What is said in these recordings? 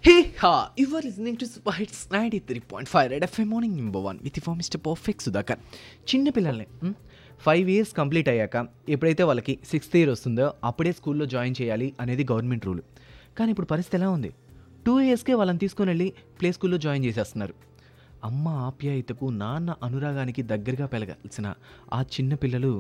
Hey ha! You are listening to Super Hits 93.5 Red FM Morning Number 1 with your Mr. Perfect Sudhakar. చిన్న పిల్లల్ని five years complete అయ్యాక ఎప్పుడైతే వాళ్ళకి sixth year వస్తుందో అప్పుడే స్కూల్లో జాయిన్ చేయాలి అనేది గవర్నమెంట్ రూల్ కానీ ఇప్పుడు పరిస్థితి ఎలా ఉంది టూ ఇయర్స్కే వాళ్ళని తీసుకొని వెళ్ళి ప్లే స్కూల్లో జాయిన్ చేసేస్తున్నారు అమ్మ ఆప్యాయతకు నాన్న అనురాగానికి దగ్గరగా పెరగాల్సిన ఆ చిన్న పిల్లలు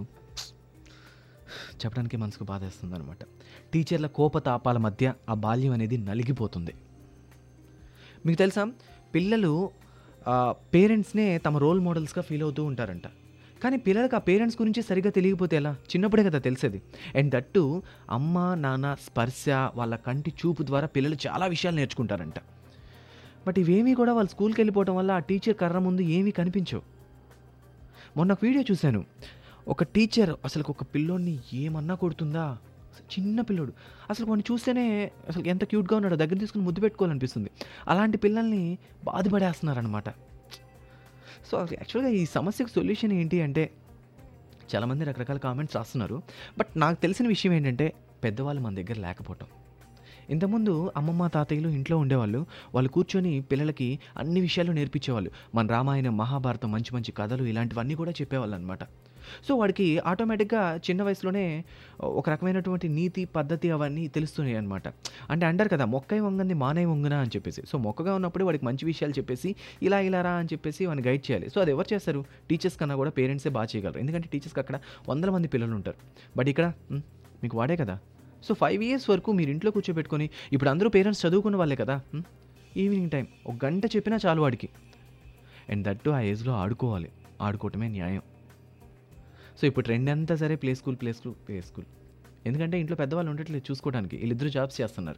చెప్పడానికి మనసుకు బాధేస్తుంది అనమాట టీచర్ల కోపతాపాల మధ్య ఆ బాల్యం అనేది నలిగిపోతుంది మీకు తెలుసా పిల్లలు పేరెంట్స్నే తమ రోల్ మోడల్స్గా ఫీల్ అవుతూ ఉంటారంట కానీ పిల్లలకు ఆ పేరెంట్స్ గురించి సరిగ్గా తెలియకపోతే ఎలా చిన్నప్పుడే కదా తెలిసేది అండ్ దట్టు అమ్మ నాన్న స్పర్శ వాళ్ళ కంటి చూపు ద్వారా పిల్లలు చాలా విషయాలు నేర్చుకుంటారంట బట్ ఇవేమీ కూడా వాళ్ళు స్కూల్కి వెళ్ళిపోవడం వల్ల ఆ టీచర్ కర్ర ముందు ఏమీ కనిపించవు మొన్న ఒక వీడియో చూశాను ఒక టీచర్ అసలు ఒక పిల్లోడిని ఏమన్నా కొడుతుందా అసలు చిన్న పిల్లోడు అసలు కొన్ని చూస్తేనే అసలు ఎంత క్యూట్గా ఉన్నాడో దగ్గర తీసుకుని ముద్దు పెట్టుకోవాలనిపిస్తుంది అలాంటి పిల్లల్ని బాధపడేస్తున్నారనమాట సో యాక్చువల్గా ఈ సమస్యకు సొల్యూషన్ ఏంటి అంటే చాలామంది రకరకాల కామెంట్స్ రాస్తున్నారు బట్ నాకు తెలిసిన విషయం ఏంటంటే పెద్దవాళ్ళు మన దగ్గర లేకపోవటం ఇంతకుముందు అమ్మమ్మ తాతయ్యలు ఇంట్లో ఉండేవాళ్ళు వాళ్ళు కూర్చొని పిల్లలకి అన్ని విషయాలు నేర్పించేవాళ్ళు మన రామాయణం మహాభారతం మంచి మంచి కథలు ఇలాంటివన్నీ కూడా చెప్పేవాళ్ళు అనమాట సో వాడికి ఆటోమేటిక్గా చిన్న వయసులోనే ఒక రకమైనటువంటి నీతి పద్ధతి అవన్నీ తెలుస్తున్నాయి అనమాట అంటే అంటారు కదా మొక్కై వంగంది మానై వంగున అని చెప్పేసి సో మొక్కగా ఉన్నప్పుడు వాడికి మంచి విషయాలు చెప్పేసి ఇలా ఇలా రా అని చెప్పేసి వాడిని గైడ్ చేయాలి సో అది ఎవరు చేస్తారు టీచర్స్ కన్నా కూడా పేరెంట్సే బాగా చేయగలరు ఎందుకంటే టీచర్స్కి అక్కడ వందల మంది పిల్లలు ఉంటారు బట్ ఇక్కడ మ్, మీకు వాడే కదా సో ఫైవ్ ఇయర్స్ వరకు మీరు ఇంట్లో కూర్చోబెట్టుకొని ఇప్పుడు అందరూ పేరెంట్స్ చదువుకున్న వాళ్ళే కదా మ్, ఈవినింగ్ టైం ఒక గంట చెప్పినా చాలు వాడికి అండ్ దట్టు ఆ ఏజ్లో ఆడుకోవాలి ఆడుకోవటమే న్యాయం సో ఇప్పుడు ట్రెండ్ అంతా సరే play school play school play school ఎందుకంటే ఇంట్లో పెద్దవాళ్ళు ఉండట్లేదు చూసుకోవడానికి వీళ్ళిద్దరూ జాబ్స్ చేస్తున్నారు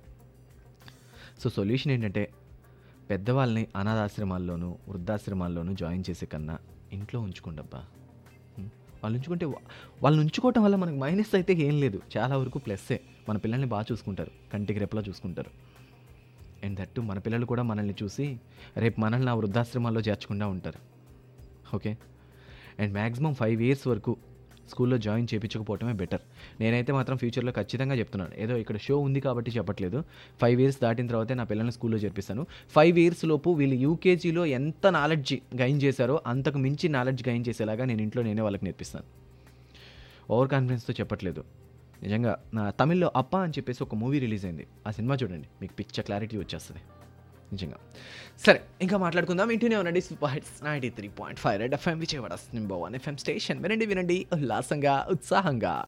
సో సొల్యూషన్ ఏంటంటే పెద్దవాళ్ళని అనాథాశ్రమాల్లోనూ వృద్ధాశ్రమాల్లోనూ జాయిన్ చేసే కన్నా ఇంట్లో ఉంచుకోండబ్బా ఉం? వాళ్ళు ఉంచుకుంటే వా- వాళ్ళని ఉంచుకోవటం వల్ల మనకు మైనస్ అయితే ఏం లేదు చాలా వరకు ప్లస్సే మన పిల్లల్ని బాగా చూసుకుంటారు కంటికి రెప్పలా చూసుకుంటారు అండ్ దట్టు మన పిల్లలు కూడా మనల్ని చూసి రేపు మనల్ని ఆ వృద్ధాశ్రమాల్లో చేర్చకుండా ఉంటారు okay and maximum five years వరకు స్కూల్లో జాయిన్ చేయించకపోవటమే బెటర్ నేనైతే మాత్రం ఫ్యూచర్లో ఖచ్చితంగా చెప్తున్నాను ఏదో ఇక్కడ షో ఉంది కాబట్టి చెప్పట్లేదు ఫైవ్ ఇయర్స్ దాటిన తర్వాతే నా పిల్లల్ని స్కూల్లో చేర్పిస్తాను ఫైవ్ ఇయర్స్ లోపు వీళ్ళు యూకేజీలో ఎంత నాలెడ్జ్ గైన్ చేశారో అంతకు మించి నాలెడ్జ్ గైన్ చేసేలాగా నేను ఇంట్లో నేనే వాళ్ళకి నేర్పిస్తాను ఓవర్ కాన్ఫిడెన్స్తో చెప్పట్లేదు నిజంగా నా తమిళ్లో అప్ప అని చెప్పేసి ఒక మూవీ రిలీజ్ అయింది ఆ సినిమా చూడండి మీకు పిచ్చ క్లారిటీ వచ్చేస్తుంది నిజంగా సరే ఇంకా మాట్లాడుకుందాం ఇంటూనే ఉండండి super hits ninety three point five red FM Vijayawada number one FM station వినండి వినండి ఉల్లాసంగా ఉత్సాహంగా